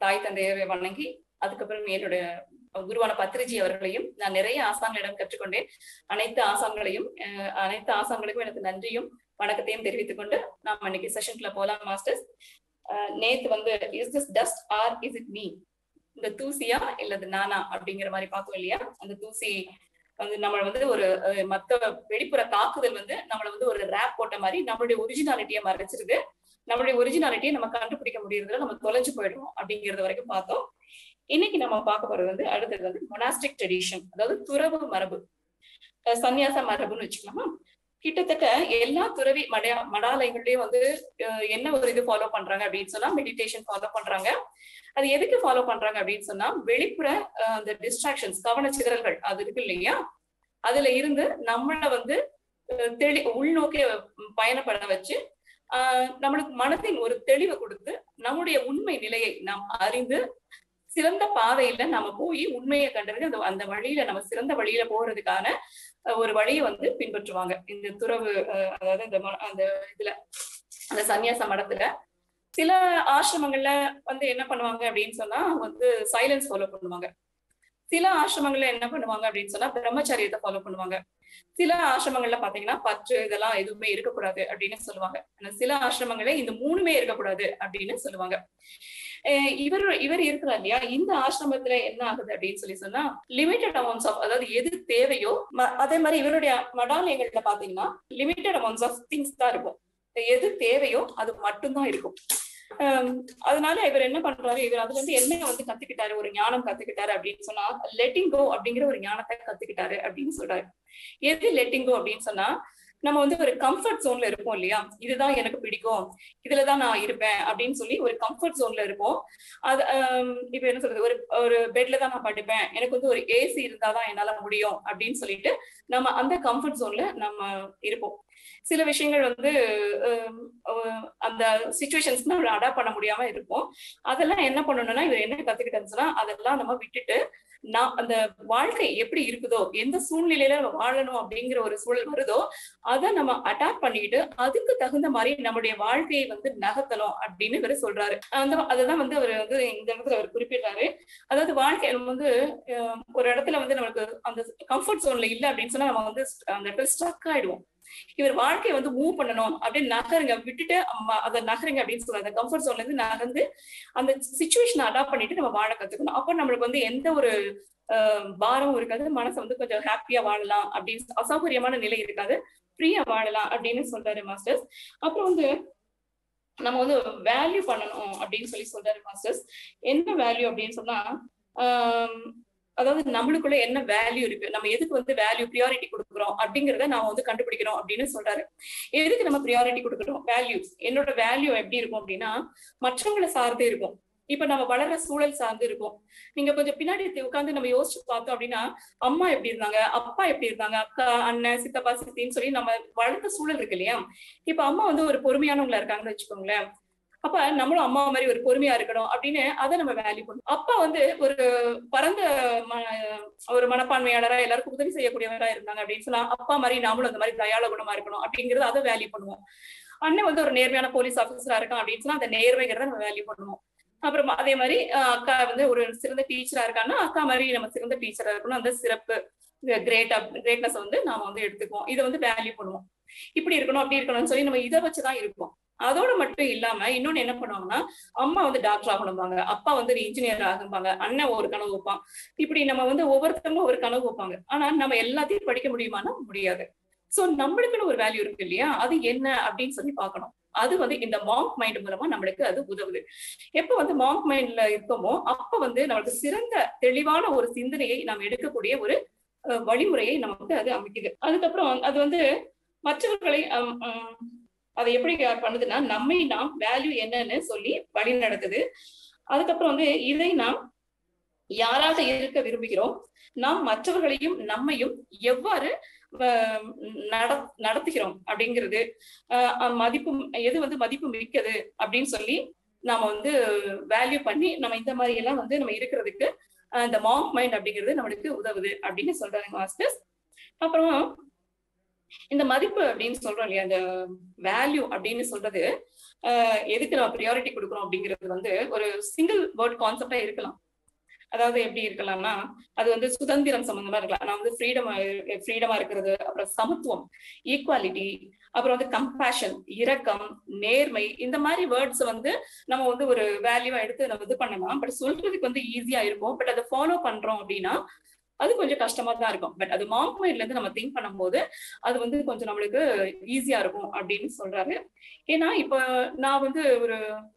தாய் தந்தையரை வணங்கி அதுக்கப்புறம் என்னுடைய குருவான பத்ரிஜி அவர்களையும் நான் நிறைய ஆசான்களிடம் கற்றுக்கொண்டேன் அனைத்து ஆசான்களையும் அஹ், அனைத்து ஆசான்களுக்கும் எனக்கு நன்றியும் வணக்கத்தையும் தெரிவித்துக் கொண்டு நாம் இன்னைக்கு செஷன்குள்ள போலாம் மாஸ்டர்ஸ் நேத்து வந்து is this dust or is it me இந்த தூசியா இல்லது நானா அப்படிங்கிற மாதிரி பார்த்தோம் இல்லையா அந்த தூசி வந்து நம்மள வந்து ஒரு அஹ், மத்த வெளிப்புற தாக்குதல் வந்து நம்மள வந்து ஒரு ரேப் போட்ட மாதிரி நம்மளுடைய ஒரிஜினாலிட்டியை மறைச்சிருது நம்மளுடைய ஒரிஜினாலிட்டியை நம்ம கண்டுபிடிக்க முடியறதுல நம்ம தொலைஞ்சு போயிடுவோம் அப்படிங்கறது வரைக்கும் பார்த்தோம் இன்னைக்கு நம்ம பார்க்க போறது வந்து அடுத்தது வந்து மொனாஸ்டிக் ட்ரெடிஷன் அதாவது துறவு மரபு அஹ் சந்நியாச மரபுன்னு வச்சுக்கலாமா கிட்டத்தட்ட எல்லா துறவி மடா மடாலயங்கள்லயும் வந்து அஹ் என்ன ஒரு இது ஃபாலோ பண்றாங்க அப்படின்னு சொன்னா மெடிடேஷன் ஃபாலோ பண்றாங்க அது எதுக்கு ஃபாலோ பண்றாங்க அப்படின்னு சொன்னா வெளிப்புற அஹ், அந்த டிஸ்ட்ராக்ஷன்ஸ் கவனச்சிதறல்கள் அது இருக்கு இல்லையா அதுல இருந்து நம்மள வந்து அஹ், தெளி உள்நோக்கி பயணப்பட வச்சு ஆஹ் நம்மளுக்கு மனதின் ஒரு தெளிவை கொடுத்து நம்முடைய உண்மை நிலையை நாம் அறிந்து சிறந்த பாதையில நம்ம போய் உண்மையை கண்டறிந்து அந்த அந்த வழியில நம்ம சிறந்த வழியில போறதுக்கான அஹ், ஒரு வழியை வந்து பின்பற்றுவாங்க இந்த துறவு அஹ், அதாவது இந்த ம- அந்த இதுல அந்த சந்நியாச மடத்துல சில ஆசிரமங்கள்ல வந்து என்ன பண்ணுவாங்க அப்படின்னு சொன்னா வந்து சைலன்ஸ் ஃபாலோ பண்ணுவாங்க சில ஆசிரமங்கள்ல என்ன பண்ணுவாங்க அப்படின்னு சொன்னா பிரம்மச்சரியத்தை ஃபாலோ பண்ணுவாங்க சில ஆசிரமங்கள்ல பாத்தீங்கன்னா பற்று இதெல்லாம் எதுவுமே இருக்கக்கூடாது அப்படின்னு சொல்லுவாங்க ஆனா சில ஆசிரமங்கள்ல இந்த மூணுமே இருக்கக்கூடாது அப்படின்னு சொல்லுவாங்க அஹ் இவர் இவர் இருக்கிறார் இல்லையா இந்த ஆசிரமத்துல என்ன ஆகுது அப்படின்னு சொல்லி சொன்னா லிமிட்டட் அமௌண்ட்ஸ் ஆஃப் அதாவது எது தேவையோ ம- அதே மாதிரி இவருடைய மடாலயங்கள்ல பாத்தீங்கன்னா லிமிட்டட் அமௌண்ட்ஸ் ஆஃப் திங்ஸ் தான் இருக்கும் எது தேவையோ அது மட்டும்தான் இருக்கும் ஆம், அதனால இவர் என்ன பண்றாரு இவர் அதுல இருந்து என்ன வந்து கத்துக்கிட்டாரு ஒரு ஞானம் கத்துக்கிட்டாரு அப்படின்னு சொன்னா லெட்டிங் கோ அப்படிங்கிற ஒரு ஞானத்தை கத்துக்கிட்டாரு அப்படின்னு சொல்றாரு எது லெட்டிங் கோ அப்படின்னு சொன்னா நம்ம வந்து ஒரு கம்ஃபர்ட் ஜோன்ல இருப்போம் இல்லையா இதுதான் எனக்கு பிடிக்கும் இதுலதான் நான் இருப்பேன் அப்படின்னு சொல்லி ஒரு கம்ஃபர்ட் ஜோன்ல இருப்போம் அது ஆம், இப்ப என்ன சொல்றது ஒரு ஒரு பெட்ல தான் நான் படுப்பேன் எனக்கு வந்து ஒரு ஏசி இருந்தாதான் என்னால முடியும் அப்படின்னு சொல்லிட்டு நம்ம அந்த கம்ஃபர்ட் ஜோன்ல நம்ம இருப்போம் சில விஷயங்கள் வந்து ஆம், அஹ், அந்த சுச்சுவேஷன்ஸ்க்கு நம்ம அடாப்ட் பண்ண முடியாம இருப்போம் அதெல்லாம் என்ன பண்ணணும்னா இவர் என்ன கத்துக்கிட்டேன்னு சொன்னா அதெல்லாம் நம்ம விட்டுட்டு நான் அந்த வாழ்க்கை எப்படி இருக்குதோ எந்த சூழ்நிலையில நம்ம வாழணும் அப்படிங்கிற ஒரு சூழல் வருதோ அதை நம்ம அடாப்ட் பண்ணிக்கிட்டு அதுக்கு தகுந்த மாதிரி நம்முடைய வாழ்க்கையை வந்து நகர்த்தணும் அப்படின்னு இவர் சொல்றாரு அந்த அதுதான் வந்து அவர் வந்து இந்த இடத்துல அவர் குறிப்பிடுறாரு அதாவது வாழ்க்கை நம்ம வந்து அஹ், ஒரு இடத்துல வந்து நம்மளுக்கு அந்த கம்ஃபர்ட் ஜோன்ல இல்ல அப்படின்னு சொன்னா நம்ம வந்து அந்த இடத்துல ஸ்ட்ரக் ஆயிடுவோம் இவர் வாழ்க்கையை வந்து மூவ் பண்ணணும் அப்படின்னு நகருங்க விட்டுட்டு அம்மா அதை நகருங்க அப்படின்னு சொல்றாரு அந்த கம்ஃபர்ட் ஜோன்ல இருந்து நகர்ந்து அந்த சுச்சுவேஷனை அடாப்ட் பண்ணிட்டு நம்ம வாழ கத்துக்கணும் அப்போ நம்மளுக்கு வந்து எந்த ஒரு அஹ், பாரமும் இருக்காது மனசை வந்து கொஞ்சம் ஹாப்பியா வாழலாம் அப்படின்னு அசௌகரியமான நிலை இருக்காது ஃப்ரீயா வாழலாம் அப்படின்னு சொல்றாரு மாஸ்டர்ஸ் அப்புறம் வந்து நம்ம வந்து வேல்யூ பண்ணணும் அப்படின்னு சொல்லி சொல்றாரு மாஸ்டர்ஸ் என்ன வேல்யூ அப்படின்னு சொன்னா ஆம், அதாவது நம்மளுக்குள்ள என்ன வேல்யூ இருக்கு நம்ம எதுக்கு வந்து வேல்யூ ப்ரியாரிட்டி கொடுக்குறோம் அப்படிங்கறத நாம வந்து கண்டுபிடிக்கிறோம் அப்படின்னு சொல்றாரு எதுக்கு நம்ம ப்ரியாரிட்டி கொடுக்குறோம் வேல்யூ என்னோட வேல்யூ எப்படி இருக்கும் அப்படின்னா மற்றவங்களை சார்ந்து இருக்கும் இப்ப நம்ம வளர்ற சூழல் சார்ந்து இருக்கும் நீங்க கொஞ்சம் பின்னாடி உட்காந்து நம்ம யோசிச்சு பார்த்தோம் அப்படின்னா அம்மா எப்படி இருந்தாங்க அப்பா எப்படி இருந்தாங்க அக்கா அண்ணன் சித்தப்பா சித்தின்னு சொல்லி நம்ம வளர்த்த சூழல் இருக்கு இல்லையா இப்ப அம்மா வந்து ஒரு பொறுமையானவங்களா இருக்காங்கன்னு வச்சுக்கோங்களேன் அப்ப நம்மளும் அம்மா மாதிரி ஒரு பொறுமையா இருக்கணும் அப்படின்னு அதை நம்ம வேல்யூ பண்ணுவோம் அப்பா வந்து ஒரு பரந்த ம- ஒரு மனப்பான்மையாளரா எல்லாருக்கும் உதவி செய்யக்கூடியவரா இருந்தாங்க அப்படின்னு சொன்னா அப்பா மாதிரி நாமளும் அந்த மாதிரி தயாள குணமா இருக்கணும் அப்படிங்கறது அதை வேல்யூ பண்ணுவோம் அண்ணன் வந்து ஒரு நேர்மையான போலீஸ் ஆபீசரா இருக்கான் அப்படின்னு சொன்னா அந்த நேர்மைங்கிறத நம்ம வேல்யூ பண்ணுவோம் அப்புறம் அதே மாதிரி அஹ், அக்கா வந்து ஒரு சிறந்த டீச்சரா இருக்கான்னா அக்கா மாதிரி நம்ம சிறந்த டீச்சரா இருக்கணும் அந்த சிறப்பு கிரேட் கிரேட்னஸ் வந்து நாம வந்து எடுத்துக்குவோம் இதை வந்து வேல்யூ பண்ணுவோம் இப்படி இருக்கணும் அப்படி இருக்கணும்னு சொல்லி நம்ம இதை வச்சுதான் இருப்போம் அதோட மட்டும் இல்லாம இன்னொன்னு என்ன பண்ணுவாங்கன்னா அம்மா வந்து டாக்டர் ஆகணும்பாங்க அப்பா வந்து ஒரு இன்ஜினியர் ஆகும்பாங்க அண்ணன் ஒரு கனவு வைப்பான் இப்படி நம்ம வந்து ஒவ்வொருத்தவங்களும் ஒரு கனவு வைப்பாங்க ஆனா நம்ம எல்லாத்தையும் படிக்க முடியுமானா முடியாது சோ நம்மளுக்குன்னு ஒரு வேல்யூ இருக்கு இல்லையா அது என்ன அப்படின்னு சொல்லி பார்க்கணும் அது வந்து இந்த மாங்க் மைண்ட் மூலமா நம்மளுக்கு அது உதவுது எப்ப வந்து மாங்க் மைண்ட்ல இருக்கோமோ அப்ப வந்து நம்மளுக்கு சிறந்த தெளிவான ஒரு சிந்தனையை நாம் எடுக்கக்கூடிய ஒரு அஹ், வழிமுறையை நமக்கு அது அமைக்குது அதுக்கப்புறம் அது வந்து மற்றவர்களை ஹம், ஹம், அதை எப்படி பண்ணுதுன்னா நம்மை நாம் வேல்யூ என்னன்னு சொல்லி வழி நடத்துது அதுக்கப்புறம் வந்து இதை நாம் யாராக இருக்க விரும்புகிறோம் நாம் மற்றவர்களையும் நம்மையும் எவ்வாறு ஆஹ், நட- நடத்துகிறோம் அப்படிங்கிறது ஆஹ், அஹ், மதிப்பு எது வந்து மதிப்பு மிக்கது அப்படின்னு சொல்லி நாம வந்து வேல்யூ பண்ணி நம்ம இந்த மாதிரி எல்லாம் வந்து நம்ம இருக்கிறதுக்கு ஆஹ், இந்த மாங்க் மைண்ட் அப்படிங்கிறது நம்மளுக்கு உதவுது அப்படின்னு சொல்றாங்க மாஸ்டர்ஸ் அப்புறம் இந்த மதிப்பு அப்படின்னு சொல்றோம் இல்லையா அந்த வேல்யூ அப்படின்னு சொல்றது ஆஹ் எதுக்கு நம்ம ப்ரியாரிட்டி கொடுக்குறோம் அப்படிங்கிறது வந்து ஒரு சிங்கிள் வேர்ட் கான்செப்டா இருக்கலாம் அதாவது எப்படி இருக்கலாம்னா அது வந்து சுதந்திரம் சம்பந்தமா இருக்கலாம் நான் வந்து ஃப்ரீடம் ஃப்ரீடமா இருக்கிறது அப்புறம் சமத்துவம் ஈக்குவாலிட்டி அப்புறம் வந்து கம்பேஷன் இரக்கம் நேர்மை இந்த மாதிரி வேர்ட்ஸ் வந்து நம்ம வந்து ஒரு வேல்யூவா எடுத்து நம்ம இது பண்ணலாம் பட் சொல்றதுக்கு வந்து ஈஸியா இருக்கும் பட் அதை ஃபாலோ பண்றோம் அப்படின்னா அது கொஞ்சம் கஷ்டமா தான் இருக்கும் பட் அது மார்க் மைண்ட்ல இருந்து நம்ம திங்க் பண்ணும்போது அது வந்து கொஞ்சம் நம்மளுக்கு ஈஸியா இருக்கும் அப்படின்னு சொல்றாரு ஏன்னா இப்ப நான் வந்து ஒரு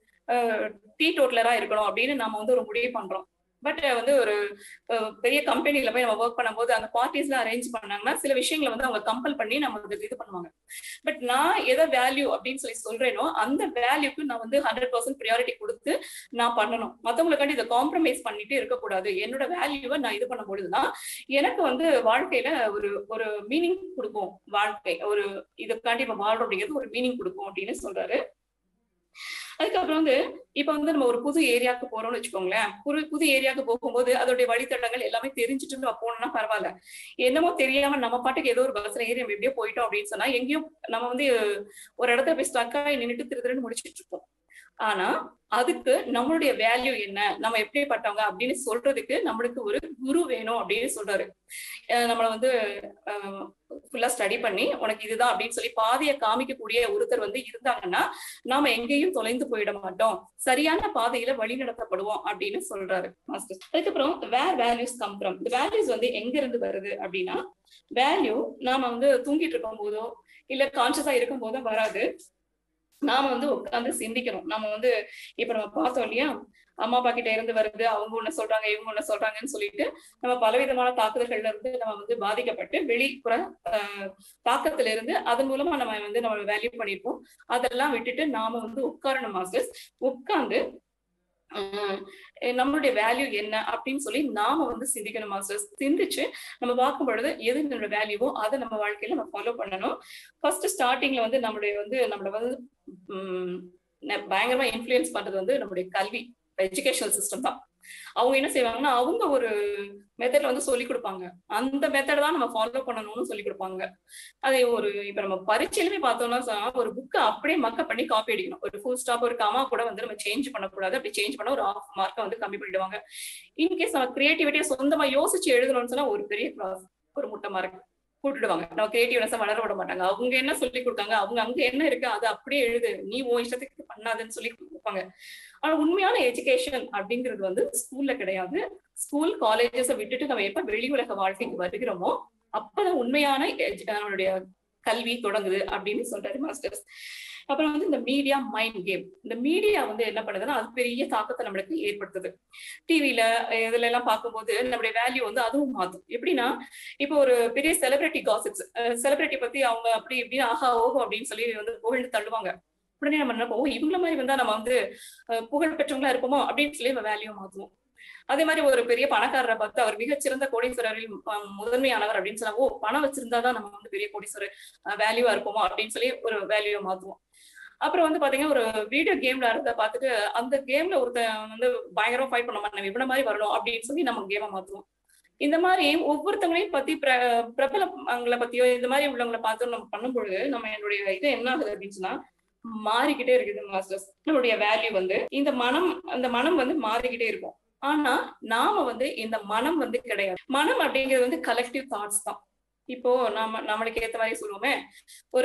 டீ டோட்டலரா இருக்கணும் அப்படின்னு நாம வந்து ஒரு முடிவு பண்றோம் பட் வந்து ஒரு பெரிய கம்பெனில போய் நம்ம ஒர்க் பண்ணும்போது அந்த பார்ட்டிஸ் எல்லாம் அரேஞ்ச் பண்ணாங்கன்னா சில விஷயங்களை வந்து அவங்க கம்பல் பண்ணி நம்ம இது பண்ணுவாங்க பட் நான் எதை வேல்யூ அப்படின்னு சொல்லி சொல்றேனோ அந்த வேல்யூக்கு நான் வந்து ஹண்ட்ரட் பர்சன்ட் ப்ரியாரிட்டி கொடுத்து நான் பண்ணணும் மத்தவங்களுக்காண்டி இதை காம்ப்ரமைஸ் பண்ணிட்டு இருக்கக்கூடாது என்னோட வேல்யூவை நான் இது பண்ணும் பொழுதுதான் எனக்கு வந்து வாழ்க்கையில ஒரு ஒரு மீனிங் கொடுக்கும் வாழ்க்கை ஒரு இதுக்காண்டி இப்ப வாழ்றோம் அப்படிங்கிறது ஒரு மீனிங் கொடுக்கும் அப்படின்னு சொல்றாரு அதுக்கப்புறம் வந்து இப்ப வந்து நம்ம ஒரு புது ஏரியாவுக்கு போறோம்னு வச்சுக்கோங்களேன் புது புது ஏரியாவுக்கு போகும்போது அதோடைய வழித்தடங்கள் எல்லாமே தெரிஞ்சுட்டு நம்ம போனோம்னா பரவாயில்ல என்னமோ தெரியாம நம்ம பாட்டுக்கு ஏதோ ஒரு பஸ்ல ஏறி நம்ம எப்படியோ போயிட்டோம் அப்படின்னு சொன்னா எங்கேயும் நம்ம வந்து ஒரு இடத்துல போய் ஸ்டக்காகி நின்றுட்டு திரு திருன்னு முடிச்சிட்டு இருப்போம் ஆனா அதுக்கு நம்மளுடைய வேல்யூ என்ன நம்ம எப்படிப்பட்டவங்க அப்படின்னு சொல்றதுக்கு நம்மளுக்கு ஒரு குரு வேணும் அப்படின்னு சொல்றாரு நம்மள வந்து ஃபுல்லா ஸ்டடி பண்ணி உனக்கு இதுதான் அப்படின்னு சொல்லி பாதையை காமிக்கக்கூடிய ஒருத்தர் வந்து இருந்தாங்கன்னா நாம எங்கேயும் தொலைந்து போயிட மாட்டோம் சரியான பாதையில வழி நடத்தப்படுவோம் அப்படின்னு சொல்றாரு மாஸ்டர் அதுக்கப்புறம் வேர் வேல்யூஸ் கம் ஃப்ரம் இந்த வேல்யூஸ் வந்து எங்க இருந்து வருது அப்படின்னா வேல்யூ நாம வந்து தூங்கிட்டு இருக்கும் போதோ இல்ல கான்சியஸா இருக்கும் போதோ வராது நாம வந்து உட்காந்து சிந்திக்கணும் நம்ம வந்து இப்ப நம்ம பார்த்தோம் இல்லையா அம்மா அப்பா கிட்ட இருந்து வருது அவங்க ஒண்ணு சொல்றாங்க இவங்க ஒண்ணு சொல்றாங்கன்னு சொல்லிட்டு நம்ம பலவிதமான தாக்குதல்கள்ல இருந்து நம்ம வந்து பாதிக்கப்பட்டு வெளிப்புற தாக்கத்துல இருந்து அதன் மூலமா நம்ம வந்து நம்ம வேல்யூ பண்ணிருப்போம் அதெல்லாம் விட்டுட்டு நாம வந்து உட்காரணும் மாஸ்டர்ஸ் உட்கார்ந்து நம்மளுடைய வேல்யூ என்ன அப்படின்னு சொல்லி நாம வந்து சிந்திக்கணும் மாஸ்டர்ஸ் சிந்திச்சு நம்ம பார்க்கும் பொழுது எது நம்மளோட வேல்யூவோ அதை நம்ம வாழ்க்கையில நம்ம ஃபாலோ பண்ணணும் ஃபர்ஸ்ட் ஸ்டார்டிங்ல வந்து நம்மளுடைய வந்து நம்மள வந்து பயங்கரமா இன்ஃபுளுயன்ஸ் பண்றது வந்து நம்மளுடைய கல்வி எஜுகேஷனல் சிஸ்டம் தான் அவங்க என்ன செய்வாங்கன்னா அவங்க ஒரு மெத்தட்ல வந்து சொல்லி கொடுப்பாங்க அந்த மெத்தட் தான் நம்ம ஃபாலோ பண்ணணும்னு சொல்லி கொடுப்பாங்க அதே ஒரு இப்ப நம்ம பரீட்சையிலுமே பார்த்தோம்னா ஒரு புக்கை அப்படியே மக்க பண்ணி காப்பி அடிக்கணும் ஒரு ஃபுல் ஸ்டாப் ஒரு காமா கூட வந்து நம்ம சேஞ்ச் பண்ணக்கூடாது அப்படி சேஞ்ச் பண்ண ஒரு ஆஃப் மார்க்கை வந்து கம்மி பண்ணிடுவாங்க இன்கேஸ் நம்ம கிரியேட்டிவிட்டியை சொந்தமா யோசிச்சு எழுதணும்னு சொன்னா ஒரு பெரிய கிளாஸ் ஒரு முட்டை மார்க் கூட்டுடுவாங்க நம்ம கிரியேட்டிவ்னஸா வளர விட மாட்டாங்க அவங்க என்ன சொல்லி கொடுக்காங்க அவங்க அங்க என்ன இருக்கு அதை அப்படியே எழுது நீ உன் இஷ்டத்துக்கு பண்ணாதுன்னு சொல்லி கொடுப்பாங்க ஆனா உண்மையான எஜுகேஷன் அப்படிங்கிறது வந்து ஸ்கூல்ல கிடையாது ஸ்கூல் காலேஜஸை விட்டுட்டு நம்ம எப்ப வெளி உலக வாழ்க்கைக்கு வருகிறோமோ அப்பதான் உண்மையான நம்மளுடைய கல்வி தொடங்குது அப்படின்னு சொல்றாரு மாஸ்டர்ஸ் அப்புறம் வந்து இந்த மீடியா மைண்ட் கேம் இந்த மீடியா வந்து என்ன பண்ணுதுன்னா அது பெரிய தாக்கத்தை நம்மளுக்கு ஏற்படுத்துது டிவில இதுல எல்லாம் பார்க்கும்போது நம்மளுடைய வேல்யூ வந்து அதுவும் மாத்தும் எப்படின்னா இப்போ ஒரு பெரிய செலிபிரிட்டி காசிப்ஸ் செலிபிரிட்டி பத்தி அவங்க அப்படி இப்படின்னு ஆஹா ஓஹோ அப்படின்னு சொல்லி வந்து புகழ்ந்து தள்ளுவாங்க உடனே நம்ம நினைப்போம் இவங்கள மாதிரி வந்தா நம்ம வந்து புகழ் பெற்றவங்களா இருப்போமோ அப்படின்னு சொல்லி நம்ம வேல்யூ மாத்துவோம் அதே மாதிரி ஒரு பெரிய பணக்காரரை பார்த்து அவர் மிகச்சிறந்த கோடீஸ்வரரில் முதன்மையானவர் அப்படின்னு சொன்னா ஓ பணம் வச்சிருந்தாதான் நம்ம வந்து பெரிய கோடீஸ்வரர் வேல்யூவா இருப்போமோ அப்படின்னு சொல்லி ஒரு வேல்யூ மாத்துவோம் அப்புறம் வந்து பாத்தீங்கன்னா ஒரு வீடியோ கேம்ல இருந்த பார்த்துட்டு அந்த கேம்ல ஒருத்தன் வந்து பயங்கரமா ஃபைட் பண்ண மாட்டேன் இவ்வளவு மாதிரி வரணும் அப்படின்னு சொல்லி நம்ம கேமை மாத்துவோம் இந்த மாதிரி ஒவ்வொருத்தவங்களையும் பத்தி பிர பிரபலங்களை பத்தியோ இந்த மாதிரி உள்ளவங்களை பார்த்து நம்ம பண்ணும்பொழுது நம்ம என்னுடைய இது என்ன ஆகுது அப்படின்னு சொன்னா மாறிக்கிட்டே இருக்குது மாஸ்டர்ஸ் நம்மளுடைய வேல்யூ வந்து இந்த மனம் அந்த மனம் வந்து மாறிக்கிட்டே இருக்கும் ஆனா நாம வந்து இந்த மனம் வந்து கிடையாது மனம் அப்படிங்கிறது வந்து கலெக்டிவ் தாட்ஸ் தான் இப்போ நாம நம்மளுக்கு ஏத்த மாதிரி சொல்லுவோமே ஒரு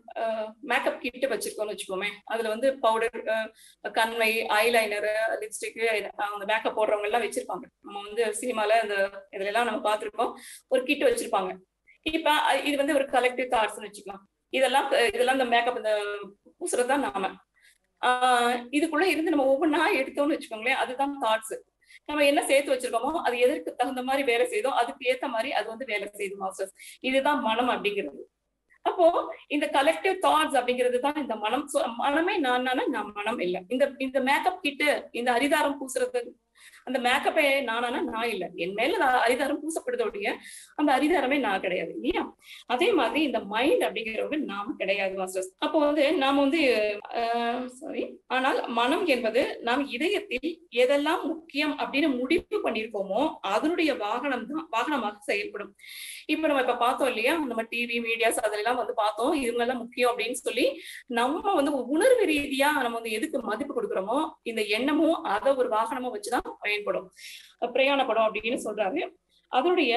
மேக்கப் கிட் வச்சிருக்கோம்னு வச்சுக்கோமே அதுல வந்து பவுடர் கண்மை ஐலைனர் லிப்ஸ்டிக் அந்த மேக்கப் போடுறவங்க எல்லாம் வச்சிருப்பாங்க நம்ம வந்து சினிமால இந்த இதுல எல்லாம் நம்ம பார்த்திருக்கோம் ஒரு கிட் வச்சிருப்பாங்க இப்ப இது வந்து ஒரு கலெக்டிவ் தாட்ஸ்னு வச்சுக்கலாம் இதெல்லாம் இதெல்லாம் இந்த மேக்கப் இந்த பூசுறதுதான் நாம ஆஹ் இதுக்குள்ள இருந்து நம்ம ஒவ்வொன்றா எடுத்தோம்னு வச்சுக்கோங்களேன் அதுதான் தாட்ஸ் நம்ம என்ன சேர்த்து வச்சிருக்கோமோ அது எதற்கு தகுந்த மாதிரி வேலை செய்தோ அதுக்கு ஏத்த மாதிரி அது வந்து வேலை செய்யுது மாஸ்டர்ஸ் இதுதான் மனம் அப்படிங்கிறது அப்போ இந்த கலெக்டிவ் தாட்ஸ் அப்படிங்கிறது தான் இந்த மனம் மனமே நான் நான் மனம் இல்லை இந்த இந்த மேக்கப் கிட்டு இந்த அரிதாரம் பூசுறது அந்த மேக்கப்பே நானானா நான் இல்ல என் மேல நான் அரிதாரம் பூசப்படுதோடைய அந்த அரிதாரமே நான் கிடையாது இல்லையா அதே மாதிரி இந்த மைண்ட் அப்படிங்கிறவங்க நாம கிடையாது மாஸ்டர்ஸ் அப்போ வந்து நாம வந்து சாரி ஆனால் மனம் என்பது நாம் இதயத்தில் எதெல்லாம் முக்கியம் அப்படின்னு முடிவு பண்ணியிருக்கோமோ அதனுடைய வாகனம் தான் வாகனமாக செயல்படும் இப்ப நம்ம இப்ப பார்த்தோம் இல்லையா நம்ம டிவி மீடியாஸ் அதெல்லாம் வந்து பார்த்தோம் இவங்க எல்லாம் முக்கியம் அப்படின்னு சொல்லி நம்ம வந்து உணர்வு ரீதியா நம்ம வந்து எதுக்கு மதிப்பு கொடுக்குறோமோ இந்த எண்ணமும் அதை ஒரு வாகனமா வச்சுதான் பயன்படும் பிரயாணப்படும் அப்படின்னு சொல்றாரு அதனுடைய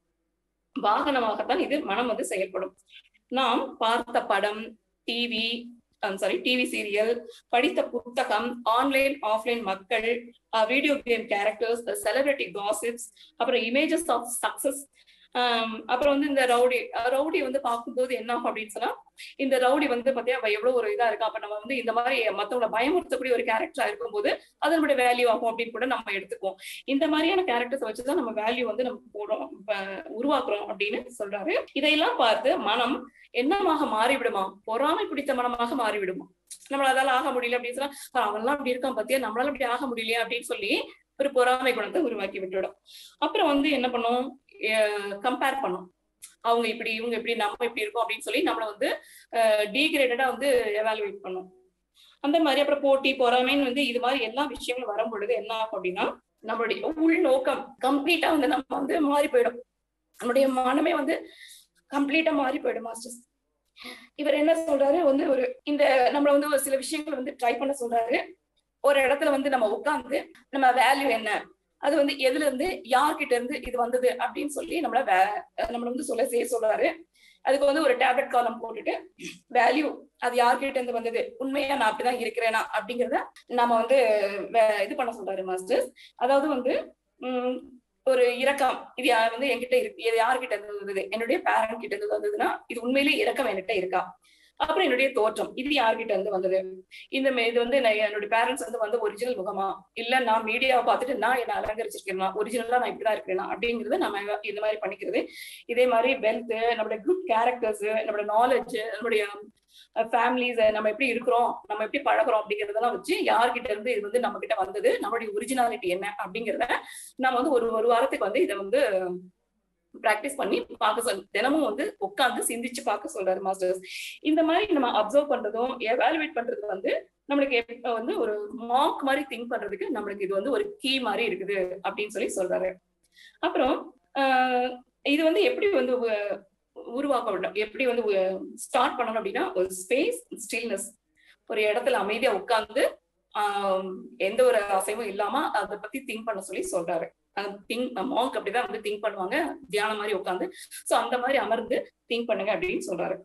வாகனமாகத்தான் இது மனம் வந்து செயல்படும் நாம் பார்த்த படம் டிவி சாரி டிவி சீரியல் படித்த புத்தகம் ஆன்லைன் ஆஃப்லைன் மக்கள் video game characters celebrity gossips அப்புறம் இமேஜஸ் ஆஃப் சக்சஸ் அப்புறம் வந்து இந்த ரவுடி ரவுடி வந்து பார்க்கும்போது என்ன ஆகும் அப்படின்னு சொன்னா இந்த ரவுடி வந்து பாத்தியா எவ்வளவு ஒரு இதா இருக்கா அப்ப நம்ம வந்து இந்த மாதிரி மத்தவங்களை பயமுறுத்தக்கூடிய ஒரு கேரக்டரா இருக்கும்போது அது நம்மளுடைய வேல்யூ ஆகும் அப்படின்னு கூட நம்ம எடுத்துக்குவோம் இந்த மாதிரியான கேரக்டர்ஸ் வச்சுதான் நம்ம வேல்யூ வந்து நம்ம போடுறோம் உருவாக்குறோம் அப்படின்னு சொல்றாரு இதையெல்லாம் பார்த்து மனம் என்னமாக மாறிவிடுமா பொறாமை பிடித்த மனமாக மாறிவிடுமா நம்மளால அதால ஆக முடியல அப்படின்னு சொன்னா அவன்லாம் அப்படி இருக்கான் பாத்தியா நம்மளால அப்படி ஆக முடியலையா அப்படின்னு சொல்லி ஒரு பொறாமை குணத்தை உருவாக்கி விட்டுவிடும் அப்புறம் வந்து என்ன பண்ணும் கம்பேர் பண்ணும் அவங்க இப்படி இவங்க இப்படி நம்ம இப்படி இருக்கோம் அப்படின்னு சொல்லி நம்மளை வந்து டீகிரேடடா வந்து எவாலுவேட் பண்ணும் அந்த மாதிரி அப்புறம் போட்டி பொறாமைன்னு வந்து இது மாதிரி எல்லா விஷயங்களும் வரும் பொழுது என்ன ஆகும் அப்படின்னா நம்மளுடைய உள்நோக்கம் கம்ப்ளீட்டா வந்து நம்ம வந்து மாறி போயிடும் நம்மளுடைய மனமே வந்து கம்ப்ளீட்டா மாறி போயிடும் மாஸ்டர்ஸ் இவர் என்ன சொல்றாரு வந்து ஒரு இந்த நம்மள வந்து ஒரு சில விஷயங்களை வந்து ட்ரை பண்ண சொல்றாரு ஒரு இடத்துல வந்து நம்ம உட்காந்து நம்ம வேல்யூ என்ன அது வந்து எதுல இருந்து யார்கிட்ட இருந்து இது வந்தது அப்படின்னு சொல்லி நம்மள வே நம்மள வந்து சொல்ல செய்ய சொல்றாரு அதுக்கு வந்து ஒரு டேப்லெட் காலம் போட்டுட்டு வேல்யூ அது யார்கிட்ட இருந்து வந்தது உண்மையா நான் அப்படிதான் இருக்கிறேனா அப்படிங்கிறத நம்ம வந்து இது பண்ண சொல்றாரு மாஸ்டர்ஸ் அதாவது வந்து உம் ஒரு இரக்கம் இது வந்து என்கிட்ட இருக்கு இது யார்கிட்ட இருந்து வந்தது என்னுடைய பேரண்ட் கிட்ட இருந்து வந்ததுன்னா இது உண்மையிலேயே இரக்கம் என்கிட்ட இருக்கா அப்புறம் என்னுடைய தோற்றம் இது யார்கிட்ட இருந்து வந்தது இந்த இது வந்து என்னுடைய பேரண்ட்ஸ் வந்து வந்து ஒரிஜினல் முகமா இல்ல நான் மீடியாவை பார்த்துட்டு நான் என்ன அலங்கரிச்சிருக்கேனா ஒரிஜினலா நான் இப்படிதான் இருக்கிறேனா அப்படிங்கிறது நம்ம இந்த மாதிரி பண்ணிக்கிறது இதே மாதிரி வெல்த் நம்மளுடைய குட் கேரக்டர்ஸ் நம்மளோட நாலேஜ் நம்மளுடைய ஃபேமிலிஸ் நம்ம எப்படி இருக்கிறோம் நம்ம எப்படி பழகிறோம் அப்படிங்கறதெல்லாம் வச்சு யார்கிட்ட இருந்து இது வந்து நம்ம கிட்ட வந்தது நம்மளுடைய ஒரிஜினாலிட்டி என்ன அப்படிங்கிறத நம்ம வந்து ஒரு ஒரு வாரத்துக்கு வந்து இதை வந்து பிராக்டிஸ் பண்ணி பார்க்க சொல் தினமும் வந்து உட்காந்து சிந்திச்சு பார்க்க சொல்றாரு மாஸ்டர்ஸ் இந்த மாதிரி நம்ம அப்சர்வ் பண்றதும் எவாலுவேட் பண்றது வந்து நம்மளுக்கு வந்து ஒரு மார்க் மாதிரி திங்க் பண்றதுக்கு நம்மளுக்கு இது வந்து ஒரு கீ மாதிரி இருக்குது அப்படின்னு சொல்லி சொல்றாரு அப்புறம் இது வந்து எப்படி வந்து உருவாக்க எப்படி வந்து ஸ்டார்ட் பண்ணணும் அப்படின்னா ஒரு ஸ்பேஸ் ஸ்டில்னஸ் ஒரு இடத்துல அமைதியா உட்கார்ந்து ஆஹ் எந்த ஒரு அசைவும் இல்லாம அதை பத்தி திங்க் பண்ண சொல்லி சொல்றாரு திங்க் மாங்க் அப்படிதான் வந்து திங்க் பண்ணுவாங்க தியானம் மாதிரி உட்காந்து சோ அந்த மாதிரி அமர்ந்து திங்க் பண்ணுங்க அப்படின்னு சொல்றாரு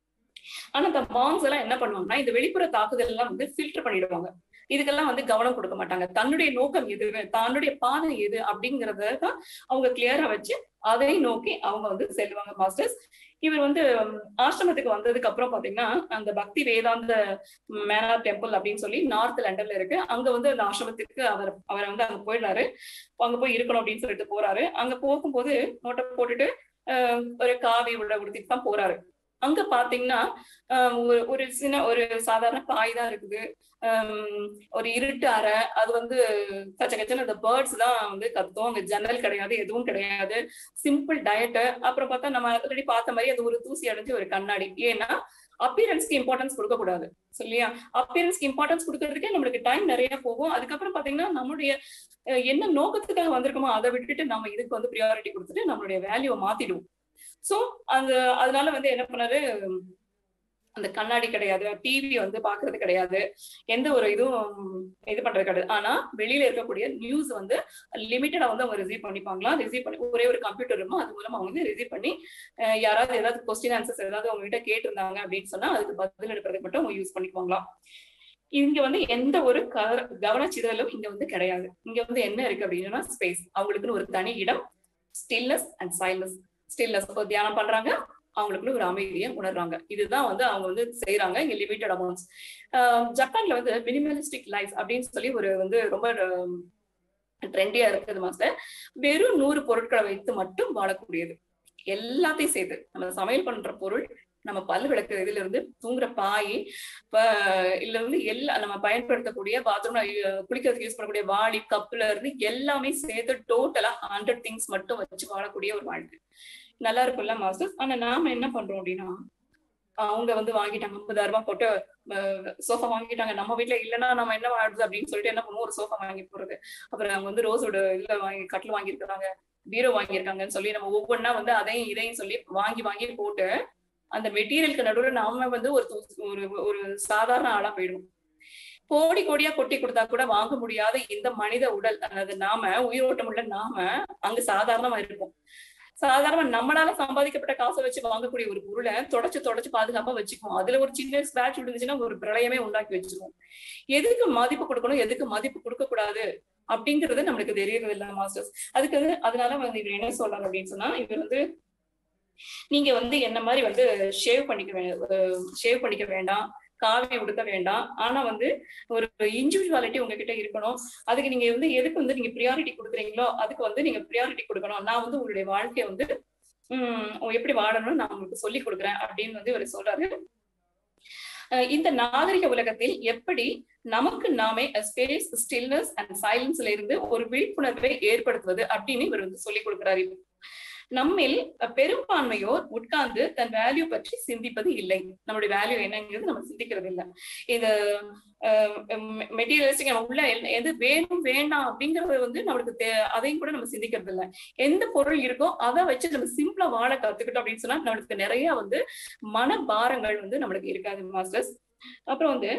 ஆனா இந்த மாங்ஸ் எல்லாம் என்ன பண்ணுவாங்கன்னா இந்த வெளிப்புற தாக்குதல் எல்லாம் வந்து ஃபில்டர் பண்ணிடுவாங்க இதுக்கெல்லாம் வந்து கவனம் கொடுக்க மாட்டாங்க தன்னுடைய நோக்கம் எது தன்னுடைய பாதை எது அப்படிங்கறத தான் அவங்க கிளியரா வச்சு அதை நோக்கி அவங்க வந்து செல்வாங்க மாஸ்டர்ஸ் இவர் வந்து ஆசிரமத்துக்கு வந்ததுக்கு அப்புறம் பாத்தீங்கன்னா அந்த பக்தி வேதாந்த மேனா டெம்பிள் அப்படின்னு சொல்லி நார்த் லண்டன்ல இருக்கு அங்க வந்து அந்த ஆசிரமத்துக்கு அவர் அவரை வந்து அங்க போயிடுறாரு அங்க போய் இருக்கணும் அப்படின்னு சொல்லிட்டு போறாரு அங்க போகும்போது நோட்டை போட்டுட்டு ஒரு காவி உள்ள உடுத்திட்டு தான் போறாரு அங்க பாத்தீங்கன்னா ஒரு சின்ன ஒரு சாதாரண பாய் தான் இருக்குது ஒரு இருட்டு அறை அது வந்து கச்ச கச்சன்னு அந்த பேர்ட்ஸ் தான் வந்து கத்தும் அங்க ஜன்னல் கிடையாது எதுவும் கிடையாது சிம்பிள் டயட்டு அப்புறம் பார்த்தா நம்ம ஆல்ரெடி பார்த்த மாதிரி அது ஒரு தூசி அடைஞ்சு ஒரு கண்ணாடி ஏன்னா அப்பியரன்ஸ்க்கு இம்பார்ட்டன்ஸ் கொடுக்க கூடாது சொல்லியா அப்பியரன்ஸ்க்கு இம்பார்ட்டன்ஸ் கொடுக்கறதுக்கே நம்மளுக்கு டைம் நிறைய போகும் அதுக்கப்புறம் பாத்தீங்கன்னா நம்மளுடைய என்ன நோக்கத்துக்காக வந்திருக்கோமோ அதை விட்டுட்டு நம்ம இதுக்கு வந்து ப்ரியாரிட்டி கொடுத்துட்டு நம்மளுடைய வேல்யூவை மாத்திடுவோம் சோ அந்த அதனால வந்து என்ன பண்ணாரு அந்த கண்ணாடி கிடையாது டிவி வந்து பாக்குறது கிடையாது எந்த ஒரு இதுவும் இது பண்றது கிடையாது ஆனா வெளியில இருக்கக்கூடிய நியூஸ் வந்து லிமிட்டடா வந்து அவங்க ரிசீவ் பண்ணிப்பாங்களாம் ரிசீவ் பண்ணி ஒரே ஒரு கம்ப்யூட்டர் இருக்கும் அது மூலமா அவங்க வந்து ரிசீவ் பண்ணி யாராவது ஏதாவது கொஸ்டின் ஆன்சர்ஸ் ஏதாவது அவங்க கிட்ட கேட்டிருந்தாங்க அப்படின்னு சொன்னா அதுக்கு பதில் எடுக்கிறதுக்கு மட்டும் அவங்க யூஸ் பண்ணிக்குவாங்களாம் இங்க வந்து எந்த ஒரு கவனச்சிதறலும் இங்க வந்து கிடையாது இங்க வந்து என்ன இருக்கு அப்படின்னா ஸ்பேஸ் அவங்களுக்குன்னு ஒரு தனி இடம் ஸ்டில்னஸ் அண்ட் சைலன்ஸ் ஸ்டில்னஸ் தியானம் பண்றாங்க அவங்களுக்குள்ள ஒரு அமைதியை உணர்றாங்க இதுதான் வந்து அவங்க வந்து செய்யறாங்க இங்க லிமிட்டட் அமௌண்ட்ஸ் ஜப்பான்ல வந்து மினிமலிஸ்டிக் லைஃப் அப்படின்னு சொல்லி ஒரு வந்து ரொம்ப ட்ரெண்டியா இருக்குது மாஸ்டர் வெறும் நூறு பொருட்களை வைத்து மட்டும் வாழக்கூடியது எல்லாத்தையும் சேர்த்து நம்ம சமையல் பண்ற பொருள் நம்ம பல் விளக்குற இதுல இருந்து தூங்குற பாய் இல்ல இருந்து எல்லா நம்ம பயன்படுத்தக்கூடிய பாத்ரூம்ல குளிக்கிறதுக்கு யூஸ் பண்ணக்கூடிய வாளி கப்புல இருந்து எல்லாமே சேர்த்து டோட்டலா ஹண்ட்ரட் திங்ஸ் மட்டும் வச்சு வாழக்கூடிய ஒரு வாழ்க்கை நல்லா இருக்கும்ல மாஸ்டர்ஸ் ஆனா நாம என்ன பண்றோம் அப்படின்னா அவங்க வந்து வாங்கிட்டாங்க ஐம்பதாயிரம் ரூபாய் போட்டு சோஃபா வாங்கிட்டாங்க நம்ம வீட்டுல இல்லைன்னா நம்ம என்ன ஆடுது அப்படின்னு சொல்லிட்டு என்ன பண்ணுவோம் ஒரு சோஃபா வாங்கி போறது அப்புறம் அவங்க வந்து ரோஸோட இதுல வாங்கி கட்டில் வாங்கியிருக்காங்க பீரோ வாங்கியிருக்காங்கன்னு சொல்லி நம்ம ஒவ்வொன்னா வந்து அதையும் இதையும் சொல்லி வாங்கி வாங்கி போட்டு அந்த மெட்டீரியலுக்கு நடுவில் நாம வந்து ஒரு ஒரு ஒரு சாதாரண ஆளா போயிடுவோம் கோடி கோடியா கொட்டி கொடுத்தா கூட வாங்க முடியாத இந்த மனித உடல் அதாவது நாம உயிரோட்டம் உள்ள நாம அங்க சாதாரணமா இருப்போம் சாதாரண நம்மளால சம்பாதிக்கப்பட்ட காசை வச்சு வாங்கக்கூடிய ஒரு பொருளை தொடச்சு தொடச்சு பாதுகாப்பா வச்சுக்குவோம் அதுல ஒரு சின்ன ஸ்கிராட்ச் விழுந்துச்சுன்னா ஒரு பிரளயமே உண்டாக்கி வச்சுக்குவோம் எதுக்கு மதிப்பு கொடுக்கணும் எதுக்கு மதிப்பு கொடுக்க கூடாது அப்படிங்கிறது நம்மளுக்கு தெரியறது இல்ல மாஸ்டர்ஸ் அதுக்கு வந்து அதனால வந்து இவர் என்ன சொல்றாங்க அப்படின்னு சொன்னா இவர் வந்து நீங்க வந்து என்ன மாதிரி வந்து ஷேவ் பண்ணிக்க ஷேவ் பண்ணிக்க வேண்டாம் காவி உடுத்த வேண்டாம் ஆனா வந்து ஒரு இண்டிவிஜுவாலிட்டி உங்ககிட்ட இருக்கணும் அதுக்கு நீங்க வந்து எதுக்கு வந்து நீங்க ப்ரியாரிட்டி கொடுக்குறீங்களோ அதுக்கு வந்து நீங்க ப்ரியாரிட்டி கொடுக்கணும் நான் வந்து உங்களுடைய வாழ்க்கையை வந்து உம் எப்படி வாழணும்னு நான் உங்களுக்கு சொல்லி கொடுக்குறேன் அப்படின்னு வந்து இவர் சொல்றாரு இந்த நாகரிக உலகத்தில் எப்படி நமக்கு நாமே ஸ்பேஸ் ஸ்டில்னஸ் அண்ட் சைலன்ஸ்ல இருந்து ஒரு விழிப்புணர்வை ஏற்படுத்துவது அப்படின்னு இவர் வந்து சொல்லி கொடுக்குறாரு நம்மில் பெரும்பான்மையோர் உட்கார்ந்து தன் வேல்யூ பற்றி சிந்திப்பது இல்லை நம்மளுடைய வேல்யூ என்னங்கிறது நம்ம சிந்திக்கிறது இல்லை இந்த மெட்டீரியலிஸ்டிக் நம்ம உள்ள எது வேணும் வேண்டாம் அப்படிங்கறது வந்து நம்மளுக்கு தே அதையும் கூட நம்ம சிந்திக்கிறது இல்லை எந்த பொருள் இருக்கோ அதை வச்சு நம்ம சிம்பிளா வாழ கத்துக்கிட்டோம் அப்படின்னு சொன்னா நம்மளுக்கு நிறைய வந்து மன பாரங்கள் வந்து நம்மளுக்கு இருக்காது மாஸ்டர்ஸ் அப்புறம் வந்து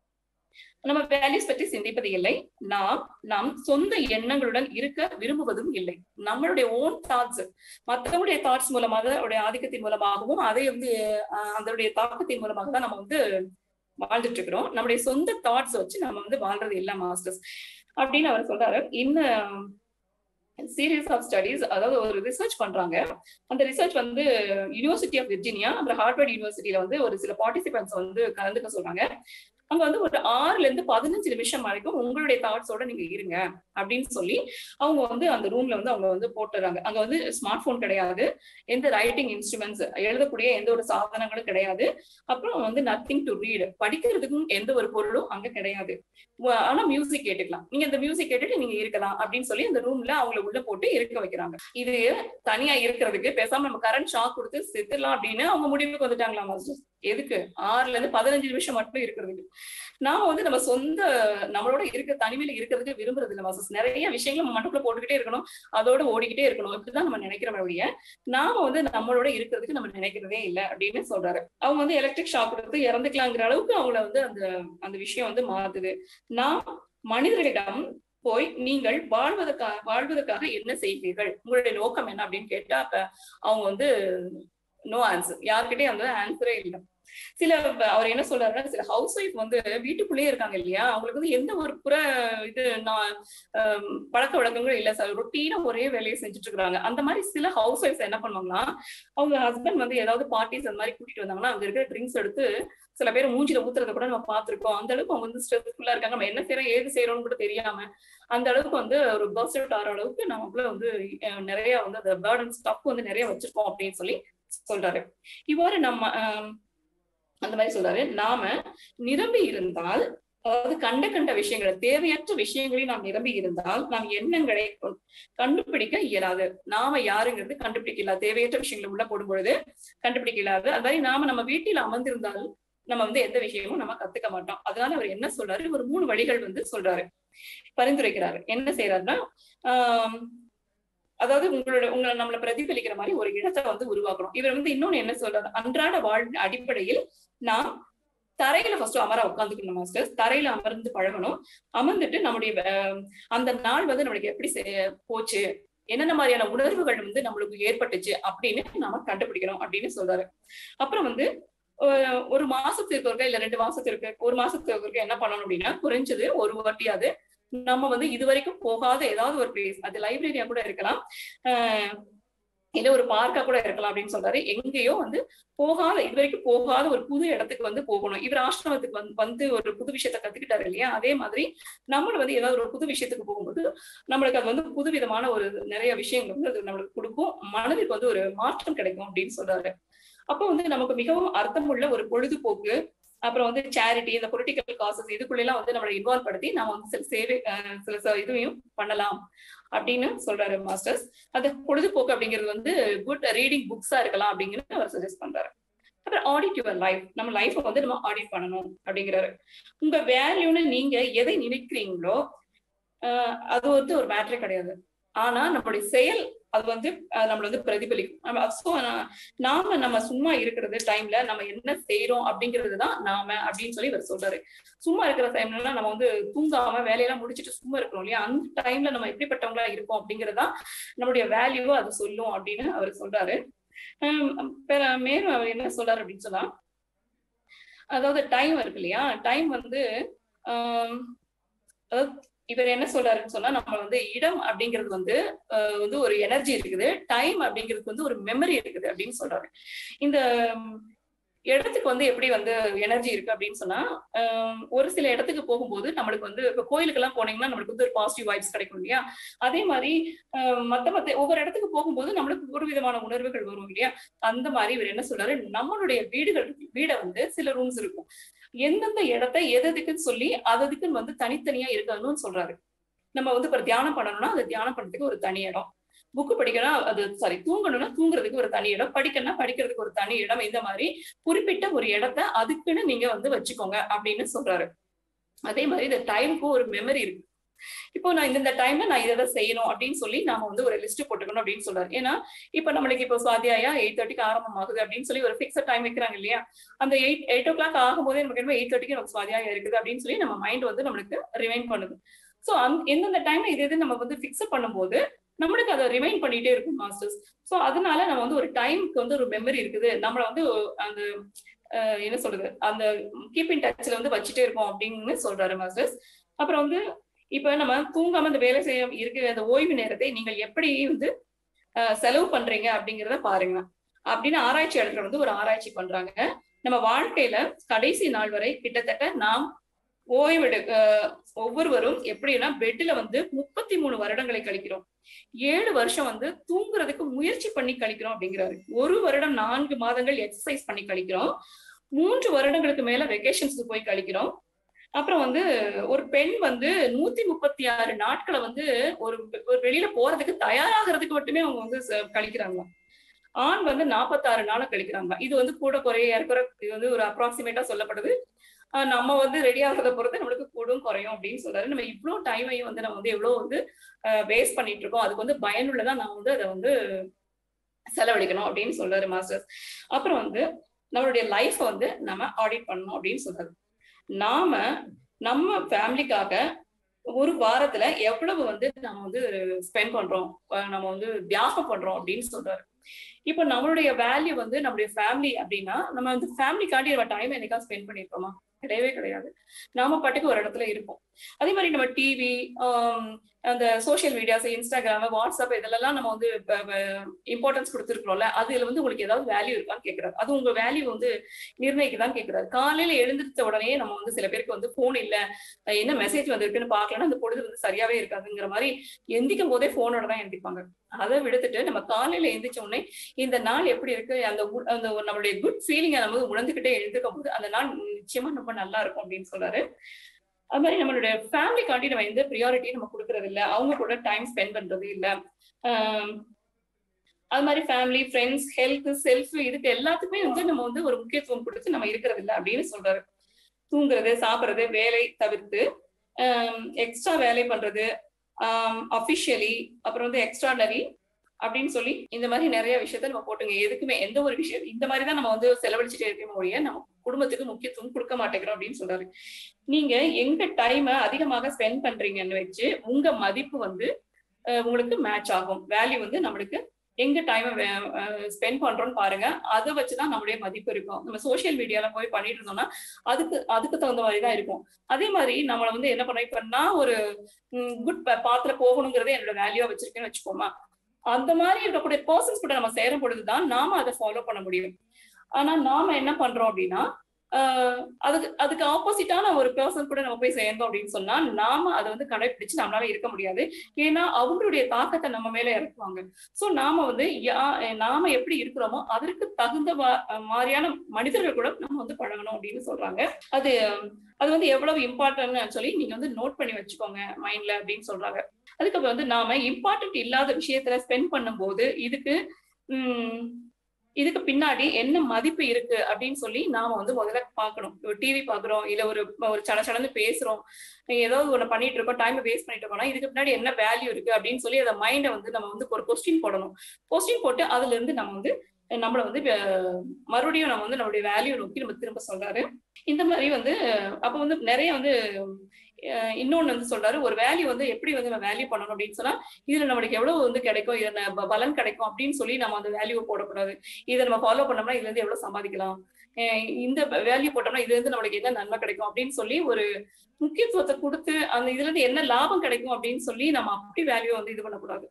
நம்ம வேல்யூஸ் பற்றி சிந்திப்பது இல்லை நாம் நம் சொந்த எண்ணங்களுடன் இருக்க விரும்புவதும் இல்லை நம்மளுடைய ஓன் தாட்ஸ் மற்றவங்களுடைய தாட்ஸ் மூலமாக அதோடைய ஆதிக்கத்தின் மூலமாகவும் அதை வந்து அதனுடைய தாக்கத்தின் மூலமாக தான் நம்ம வந்து வாழ்ந்துட்டு இருக்கிறோம் நம்முடைய சொந்த தாட்ஸ் வச்சு நம்ம வந்து வாழ்றது இல்லை மாஸ்டர்ஸ் அப்படின்னு அவர் சொல்றாரு இன்னும் சீரியஸ் ஆஃப் ஸ்டடீஸ் அதாவது ஒரு ரிசர்ச் பண்றாங்க அந்த ரிசர்ச் வந்து யூனிவர்சிட்டி ஆஃப் விர்ஜினியா அப்புறம் ஹார்வர்ட் யூனிவர்சிட்டியில வந்து ஒரு சில பார்ட்டிசிபென்ட்ஸ் வந்து கலந்துக்க சொல்றாங்க அங்க வந்து ஒரு ஆறுல இருந்து பதினஞ்சு நிமிஷம் வரைக்கும் உங்களுடைய தாட்ஸோட நீங்க இருங்க அப்படின்னு சொல்லி அவங்க வந்து அந்த ரூம்ல வந்து அவங்க வந்து போட்டுறாங்க அங்க வந்து ஸ்மார்ட் போன் கிடையாது எந்த ரைட்டிங் இன்ஸ்ட்ருமெண்ட்ஸ் எழுதக்கூடிய எந்த ஒரு சாதனங்களும் கிடையாது அப்புறம் வந்து நத்திங் டு ரீட் படிக்கிறதுக்கும் எந்த ஒரு பொருளும் அங்க கிடையாது ஆனா மியூசிக் கேட்டுக்கலாம் நீங்க இந்த மியூசிக் கேட்டுட்டு நீங்க இருக்கலாம் அப்படின்னு சொல்லி அந்த ரூம்ல அவங்கள உள்ள போட்டு இருக்க வைக்கிறாங்க இது தனியா இருக்கிறதுக்கு பேசாம நம்ம கரண்ட் ஷாக் கொடுத்து செத்துலாம் அப்படின்னு அவங்க முடிவுக்கு வந்துட்டாங்களா மாஸ்டர் எதுக்கு ஆறுல இருந்து பதினஞ்சு நிமிஷம் மட்டும் இருக்கிறதுக்கு நாம வந்து நம்ம சொந்த நம்மளோட இருக்க தனிமையில இருக்கிறதுக்கு விரும்புறது இல்லை மாசஸ் நிறைய விஷயங்கள் நம்ம மண்டக்குள்ள போட்டுக்கிட்டே இருக்கணும் அதோட ஓடிக்கிட்டே இருக்கணும் இப்படிதான் நம்ம நினைக்கிறோம் ஒழிய நாம வந்து நம்மளோட இருக்கிறதுக்கு நம்ம நினைக்கிறதே இல்லை அப்படின்னு சொல்றாரு அவங்க வந்து எலக்ட்ரிக் ஷாக் கொடுத்து இறந்துக்கலாங்கிற அளவுக்கு அவங்கள வந்து அந்த அந்த விஷயம் வந்து மாத்துது நாம் மனிதர்களிடம் போய் நீங்கள் வாழ்வதற்காக வாழ்வதற்காக என்ன செய்வீர்கள் உங்களுடைய நோக்கம் என்ன அப்படின்னு கேட்டா அப்ப அவங்க வந்து நோ ஆன்சர் யாருக்கிட்டே வந்து ஆன்சரே இல்லை சில அவர் என்ன சொல்றாருன்னா சில ஹவுஸ் ஒய்ஃப் வந்து வீட்டுக்குள்ளேயே இருக்காங்க இல்லையா அவங்களுக்கு வந்து எந்த ஒரு புற இது நான் பழக்க வழக்கங்களும் இல்ல சார் ரொட்டீனா ஒரே வேலையை செஞ்சுட்டு இருக்காங்க அந்த மாதிரி சில ஹவுஸ் ஒய்ஃப்ஸ் என்ன பண்ணுவாங்கன்னா அவங்க ஹஸ்பண்ட் வந்து ஏதாவது பார்ட்டிஸ் அந்த மாதிரி கூட்டிட்டு வந்தாங்கன்னா அங்க இருக்கிற ட்ரிங்க்ஸ் எடுத்து சில பேர் மூஞ்சில ஊத்துறத கூட நம்ம பார்த்திருக்கோம் அந்த அளவுக்கு அவங்க வந்து ஸ்ட்ரெஸ்ஃபுல்லா இருக்காங்க நம்ம என்ன செய்யறோம் ஏது செய்யறோம்னு கூட தெரியாம அந்த அளவுக்கு வந்து ஒரு பர்ஸ் அவுட் ஆகிற அளவுக்கு நமக்குள்ள வந்து நிறைய வந்து அந்த பேர்டன் ஸ்டப் வந்து நிறைய வச்சிருக்கோம் அப்படின்னு சொல்லி சொல்றாரு இவ்வாறு நம்ம அந்த மாதிரி சொல்றாரு நாம நிரம்பி இருந்தால் அதாவது கண்ட கண்ட விஷயங்களை தேவையற்ற விஷயங்களையும் நாம் நிரம்பி இருந்தால் நாம் எண்ணங்களை கண்டுபிடிக்க இயலாது நாம யாருங்கிறது கண்டுபிடிக்க இயலாது தேவையற்ற விஷயங்களை உள்ள போடும் பொழுது கண்டுபிடிக்க இயலாது அது மாதிரி நாம நம்ம வீட்டில் அமர்ந்திருந்தால் நம்ம வந்து எந்த விஷயமும் நம்ம கத்துக்க மாட்டோம் அதனால அவர் என்ன சொல்றாரு ஒரு மூணு வழிகள் வந்து சொல்றாரு பரிந்துரைக்கிறாரு என்ன செய்யறாருன்னா ஆஹ் அதாவது உங்களோட உங்களை நம்மளை பிரதிபலிக்கிற மாதிரி ஒரு இடத்தை வந்து உருவாக்கணும் இவர் வந்து இன்னொன்னு என்ன சொல்றாரு அன்றாட வாழ் அடிப்படையில் நாம் தரையில ஃபர்ஸ்ட் அமர உட்காந்துக்கணும் மாஸ்டர்ஸ் தரையில அமர்ந்து பழகணும் அமர்ந்துட்டு நம்முடைய அந்த நாள் வந்து நம்மளுக்கு எப்படி போச்சு என்னென்ன மாதிரியான உணர்வுகள் வந்து நம்மளுக்கு ஏற்பட்டுச்சு அப்படின்னு நாம கண்டுபிடிக்கணும் அப்படின்னு சொல்றாரு அப்புறம் வந்து ஒரு மாசத்திற்கு ஒருக்க இல்ல ரெண்டு மாசத்திற்கு ஒரு மாசத்துக்கு ஒருக்க என்ன பண்ணணும் அப்படின்னா குறைஞ்சது ஒரு வாட்டியாவது நம்ம வந்து இது வரைக்கும் போகாத ஏதாவது ஒரு பிளேஸ் அது லைப்ரரியா கூட இருக்கலாம் இல்ல ஒரு பார்க்கா கூட இருக்கலாம் அப்படின்னு சொல்றாரு எங்கேயோ வந்து போகாத இது வரைக்கும் போகாத ஒரு புது இடத்துக்கு வந்து போகணும் இவர் ஆசிரமத்துக்கு வந்து வந்து ஒரு புது விஷயத்த கத்துக்கிட்டாரு இல்லையா அதே மாதிரி நம்மளும் வந்து ஏதாவது ஒரு புது விஷயத்துக்கு போகும்போது நம்மளுக்கு அது வந்து புது விதமான ஒரு நிறைய விஷயங்கள் வந்து அது நம்மளுக்கு கொடுக்கும் மனதிற்கு வந்து ஒரு மாற்றம் கிடைக்கும் அப்படின்னு சொல்றாரு அப்போ வந்து நமக்கு மிகவும் அர்த்தமுள்ள ஒரு பொழுதுபோக்கு அப்புறம் வந்து சேரிட்டி இந்த பொலிட்டிக்கல் காசஸ் இதுக்குள்ள எல்லாம் வந்து நம்மளை இன்வால்வ் படுத்தி நம்ம வந்து சில சேவை அஹ் சில ச- இதுவையும் பண்ணலாம் அப்படின்னு சொல்றாரு மாஸ்டர்ஸ் அந்த பொழுதுபோக்கு அப்படிங்கிறது வந்து குட் ரீடிங் புக்ஸா இருக்கலாம் அப்படிங்கிறது அவர் சஜஸ்ட் பண்றாரு அப்புறம் ஆடிட் யுவர் லைஃப் நம்ம லைஃப்பை வந்து நம்ம ஆடிட் பண்ணணும் அப்படிங்கிறாரு உங்க வேல்யூன்னு நீங்க எதை நினைக்கிறீங்களோ ஆஹ் அது வந்து ஒரு மேட்ரே கிடையாது ஆனா நம்மளுடைய செயல் அது வந்து அஹ் நம்மள வந்து பிரதிபலிக்கும் நம்ம so, நா- நாம நம்ம சும்மா இருக்கிறது டைம்ல நம்ம என்ன செய்யறோம் அப்படிங்கிறது தான் நாம அப்படின்னு சொல்லி இவர் சொல்றாரு சும்மா இருக்கிற டைம்ல நம்ம வந்து தூங்காம வேலையெல்லாம் முடிச்சுட்டு சும்மா இருக்கிறோம் இல்லையா அந்த டைம்ல நம்ம எப்படிப்பட்டவங்களா இருக்கோம் அப்படிங்கறதுதான் நம்மளுடைய வேல்யூ அது சொல்லும் அப்படின்னு அவர் சொல்றாரு ஹம் பெற- மேலும் அவர் என்ன சொல்றாரு அப்படின்னு சொன்னா அதாவது டைம் இருக்கு இல்லையா டைம் வந்து ஆம், அதாவது இவர் என்ன சொல்றாருன்னு சொன்னா நம்ம வந்து இடம் அப்படிங்கிறது வந்து அஹ், வந்து ஒரு எனர்ஜி இருக்குது டைம் அப்படிங்கிறது வந்து ஒரு மெமரி இருக்குது அப்படின்னு சொல்றாரு இந்த ம், இடத்துக்கு வந்து எப்படி வந்து எனர்ஜி இருக்கு அப்படின்னு சொன்னா ஆம், ஒரு சில இடத்துக்கு போகும்போது நம்மளுக்கு வந்து இப்ப கோயிலுக்கு எல்லாம் போனீங்கன்னா நம்மளுக்கு வந்து ஒரு பாசிட்டிவ் வைப்ஸ் கிடைக்கும் இல்லையா அதே மாதிரி ஆஹ் மத்த மத்த ஒவ்வொரு இடத்துக்கு போகும்போது நம்மளுக்கு ஒரு விதமான உணர்வுகள் வரும் இல்லையா அந்த மாதிரி இவர் என்ன சொல்றாரு நம்மளுடைய வீடுகள் வீடை வந்து சில ரூம்ஸ் இருக்கும் எந்தெந்த இடத்த எது எதுக்குன்னு சொல்லி அது அதுக்குன்னு வந்து தனித்தனியா இருக்கணும்னு சொல்றாரு நம்ம வந்து இப்ப தியானம் பண்ணணும்னா அது தியானம் பண்றதுக்கு ஒரு தனி இடம் புக்கு படிக்கணும் அது சாரி தூங்கணும்னா தூங்குறதுக்கு ஒரு தனி இடம் படிக்கணும்னா படிக்கிறதுக்கு ஒரு தனி இடம் இந்த மாதிரி குறிப்பிட்ட ஒரு இடத்த அதுக்குன்னு நீங்க வந்து வச்சுக்கோங்க அப்படின்னு சொல்றாரு அதே மாதிரி இந்த டைமுக்கு ஒரு மெமரி இருக்கு இப்போ நான் இந்த டைம்ல நான் இதை செய்யணும் அப்படின்னு சொல்லி நாம வந்து ஒரு லிஸ்ட் போட்டுக்கணும் அப்படின்னு சொல்றாரு ஏன்னா இப்ப நம்மளுக்கு இப்போ சுவாத்தியாயா எயிட் தேர்ட்டிக்கு ஆரம்பமாகுது அப்படின்னு சொல்லி ஒரு ஃபிக்ஸட் டைம் வைக்கிறாங்க இல்லையா அந்த எயிட் எயிட் ஓ கிளாக் ஆகும்போதே நமக்கு என்ன எயிட் தேர்ட்டிக்கு நமக்கு சுவாத்தியாயா இருக்குது அப்படின்னு சொல்லி நம்ம மைண்ட் வந்து நம்மளுக்கு ரிமைண்ட் பண்ணுது ஸோ அந் எந்தெந்த டைம்ல இது இது நம்ம வந்து ஃபிக்ஸ் பண்ணும்போது நம்மளுக்கு அதை ரிமைண்ட் பண்ணிட்டே இருக்கும் மாஸ்டர்ஸ் ஸோ அதனால நம்ம வந்து ஒரு டைம்க்கு வந்து ஒரு மெமரி இருக்குது நம்மள வந்து அந்த அஹ், என்ன சொல்றது அந்த கீப் இன் டச்ல வந்து வச்சுட்டே இருக்கோம் அப்படின்னு சொல்றாரு மாஸ்டர்ஸ் அப்புறம் வந்து இப்ப நம்ம தூங்காம இந்த வேலை செய்ய இருக்கிற அந்த ஓய்வு நேரத்தை நீங்கள் எப்படி வந்து அஹ், செலவு பண்றீங்க அப்படிங்கிறத பாருங்க அப்படின்னு ஆராய்ச்சியாளர்கள் வந்து ஒரு ஆராய்ச்சி பண்றாங்க நம்ம வாழ்க்கையில கடைசி நாள் வரை கிட்டத்தட்ட நாம் ஓய்வெடு அஹ், ஒவ்வொருவரும் எப்படின்னா பெட்ல வந்து முப்பத்தி மூணு வருடங்களை கழிக்கிறோம் ஏழு வருஷம் வந்து தூங்குறதுக்கு முயற்சி பண்ணி கழிக்கிறோம் அப்படிங்கிறாரு ஒரு வருடம் நான்கு மாதங்கள் எக்ஸசைஸ் பண்ணி கழிக்கிறோம் மூன்று வருடங்களுக்கு மேல வெக்கேஷன்ஸ்க்கு போய் கழிக்கிறோம் அப்புறம் வந்து ஒரு பெண் வந்து நூத்தி முப்பத்தி ஆறு நாட்களை வந்து ஒரு ஒரு வெளியில போறதுக்கு தயாராகிறதுக்கு மட்டுமே அவங்க வந்து ச- கழிக்கிறாங்க ஆண் வந்து நாற்பத்தாறு நாளை கழிக்கிறாங்க இது வந்து கூட குறைய இருக்கிற இது வந்து ஒரு அப்ராக்சிமேட்டா சொல்லப்படுது ஆஹ் நம்ம வந்து ரெடி ஆகிறத பொறுத்து நம்மளுக்கு கூடும் குறையும் அப்படின்னு சொல்றாரு நம்ம இவ்வளவு டைமையும் வந்து நம்ம வந்து எவ்வளவு வந்து வேஸ்ட் பண்ணிட்டு இருக்கோம் அதுக்கு வந்து பயனுள்ளதா நான் வந்து அதை வந்து செலவழிக்கணும் அப்படின்னு சொல்றாரு மாஸ்டர்ஸ் அப்புறம் வந்து நம்மளுடைய லைஃப் வந்து நம்ம ஆடிட் பண்ணணும் அப்படின்னு சொல்றாரு நாம நம்ம ஃபேமிலிக்காக ஒரு வாரத்துல எவ்வளவு வந்து நம்ம வந்து ஸ்பெண்ட் பண்றோம் அஹ் நம்ம வந்து தியாகம் பண்றோம் அப்படின்னு சொல்றாரு இப்போ நம்மளுடைய வேல்யூ வந்து நம்மளுடைய ஃபேமிலி அப்படின்னா நம்ம வந்து ஃபேமிலிக்காண்டி நம்ம டைம் என்னைக்கா ஸ்பெண்ட் பண்ணிருக்கோமா கிடையவே கிடையாது நாம பாட்டுக்கு ஒரு இடத்துல இருப்போம் அதே மாதிரி நம்ம டிவி அந்த சோஷியல் மீடியாஸ் இன்ஸ்டாகிராம் வாட்ஸ்அப் இதெல்லாம் நம்ம வந்து இம்பார்ட்டன்ஸ் கொடுத்துருக்கோம்ல அதுல வந்து உங்களுக்கு ஏதாவது வேல்யூ இருக்கான்னு கேக்குறாரு அது உங்க வேல்யூ வந்து நிர்ணயிக்கதான் கேக்குறாரு காலையில எழுந்திருச்ச உடனே நம்ம வந்து சில பேருக்கு வந்து போன் இல்ல அஹ் என்ன மெசேஜ் வந்திருக்குன்னு பாக்கலன்னா அந்த பொழுது வந்து சரியாவே இருக்காதுங்கிற மாதிரி எந்திக்கும் போதே போனோட தான் எந்திப்பாங்க அதை விடுத்துட்டு நம்ம காலையில எந்திரிச்ச உடனே இந்த நாள் எப்படி இருக்கு அந்த உ- அந்த ஒரு நம்மளுடைய குட் ஃபீலிங்கை நம்ம வந்து உணர்ந்துகிட்டே எழுந்துக்கும் போது அந்த நாள் நிச்சயமா ரொம்ப நல்லா இருக்கும் அப்படின்னு சொல்றாரு அது மாதிரி நம்மளுடைய ஃபேமிலிக்காண்டி நம்ம எந்த ப்ரியாரிட்டி நம்ம கொடுக்கறது இல்ல அவங்க கூட டைம் ஸ்பெண்ட் பண்றது இல்ல ஆஹ் அது மாதிரி ஃபேமிலி ஃப்ரெண்ட்ஸ் ஹெல்த் செல்ஃப் இதுக்கு எல்லாத்துக்குமே வந்து நம்ம வந்து ஒரு முக்கியத்துவம் கொடுத்து நம்ம இருக்கிறது இல்ல அப்படின்னு சொல்றாரு தூங்குறது சாப்பிடுறது வேலை தவிர்த்து எக்ஸ்ட்ரா வேலை பண்றது அஃபிஷியலி அப்புறம் வந்து எக்ஸ்ட்ராடனரி அப்படின்னு சொல்லி இந்த மாதிரி நிறைய விஷயத்த நம்ம போட்டுங்க எதுக்குமே எந்த ஒரு விஷயம் இந்த மாதிரி தான் நம்ம வந்து செலவழிச்சுட்டே இருக்கோம் ஒழிய நம்ம குடும்பத்துக்கு முக்கியத்துவம் கொடுக்க மாட்டேங்கிறோம் அப்படின்னு சொல்றாரு நீங்க எங்க டைமை அதிகமாக ஸ்பெண்ட் பண்றீங்கன்னு வச்சு உங்க மதிப்பு வந்து அஹ், உங்களுக்கு மேட்ச் ஆகும் வேல்யூ வந்து நம்மளுக்கு எங்க டைமை ஸ்பெண்ட் பண்றோம்னு பாருங்க அதை வச்சுதான் நம்மளுடைய மதிப்பு இருக்கும் நம்ம சோஷியல் மீடியால போய் பண்ணிட்டு இருந்தோம்னா அதுக்கு அதுக்கு தகுந்த மாதிரி தான் இருக்கும் அதே மாதிரி நம்மள வந்து என்ன பண்ண இப்ப நான் ஒரு குட் பாத்துல போகணுங்கிறதே என்னோட வேல்யூவா வச்சிருக்கேன்னு வச்சுக்கோமா அந்த மாதிரி இருக்கக்கூடிய பர்சன்ஸ் கூட நம்ம சேரும் பொழுதுதான் நாம அதை ஃபாலோ பண்ண முடியும் ஆனா நாம என்ன பண்றோம் அப்படின்னா ஆஹ் அதுக்கு அதுக்கு ஆப்போசிட்டான ஒரு பர்சன் கூட நம்ம போய் சேர்ந்தோம் அப்படின்னு சொன்னா நாம அதை வந்து கடைபிடிச்சு நம்மளால இருக்க முடியாது ஏன்னா அவங்களுடைய தாக்கத்தை நம்ம மேல இறக்குவாங்க சோ நாம வந்து யா- நாம எப்படி இருக்கிறோமோ அதற்கு தகுந்த வா- மாதிரியான மனிதர்கள் கூட நம்ம வந்து பழகணும் அப்படின்னு சொல்றாங்க அது அது வந்து எவ்வளவு இம்பார்ட்டன்ட்னு சொல்லி நீங்க வந்து நோட் பண்ணி வச்சுக்கோங்க மைண்ட்ல அப்படின்னு சொல்றாங்க அதுக்கப்புறம் வந்து நாம இம்பார்ட்டன்ட் இல்லாத விஷயத்துல ஸ்பெண்ட் பண்ணும்போது இதுக்கு உம் இதுக்கு பின்னாடி என்ன மதிப்பு இருக்கு அப்படின்னு சொல்லி நாம வந்து முதல்ல பார்க்கணும் ஒரு டிவி பாக்குறோம் இல்ல ஒரு ஒரு சட சடன்னு பேசுறோம் ஏதாவது ஒண்ணு பண்ணிட்டு இருக்கோம் டைம் வேஸ்ட் பண்ணிட்டு இருக்கோம்னா இதுக்கு பின்னாடி என்ன வேல்யூ இருக்கு அப்படின்னு சொல்லி அதை மைண்டை வந்து நம்ம வந்து ஒரு கொஸ்டின் போடணும் கொஸ்டின் போட்டு அதுல இருந்து நம்ம வந்து நம்மள வந்து அஹ், மறுபடியும் நம்ம வந்து நம்மளுடைய வேல்யூ நோக்கி நம்ம திரும்ப சொல்றாரு இந்த மாதிரி வந்து அப்ப வந்து நிறைய வந்து அஹ், இன்னொன்னு வந்து சொல்றாரு ஒரு வேல்யூ வந்து எப்படி வந்து நம்ம வேல்யூ பண்ணணும் அப்படின்னு சொன்னா இதுல நம்மளுக்கு எவ்வளவு வந்து கிடைக்கும் இதுல ந- பலன் கிடைக்கும் அப்படின்னு சொல்லி நம்ம அந்த வேல்யூ போடக்கூடாது இதை நம்ம ஃபாலோ பண்ணோம்னா இதுல இருந்து எவ்வளவு சம்பாதிக்கலாம் அஹ் இந்த வேல்யூ போட்டோம்னா இதுல இருந்து நம்மளுக்கு என்ன நன்மை கிடைக்கும் அப்படின்னு சொல்லி ஒரு முக்கியத்துவத்தை கொடுத்து அந்த இதுல இருந்து என்ன லாபம் கிடைக்கும் அப்படின்னு சொல்லி நம்ம அப்படி வேல்யூ வந்து இது பண்ணக்கூடாது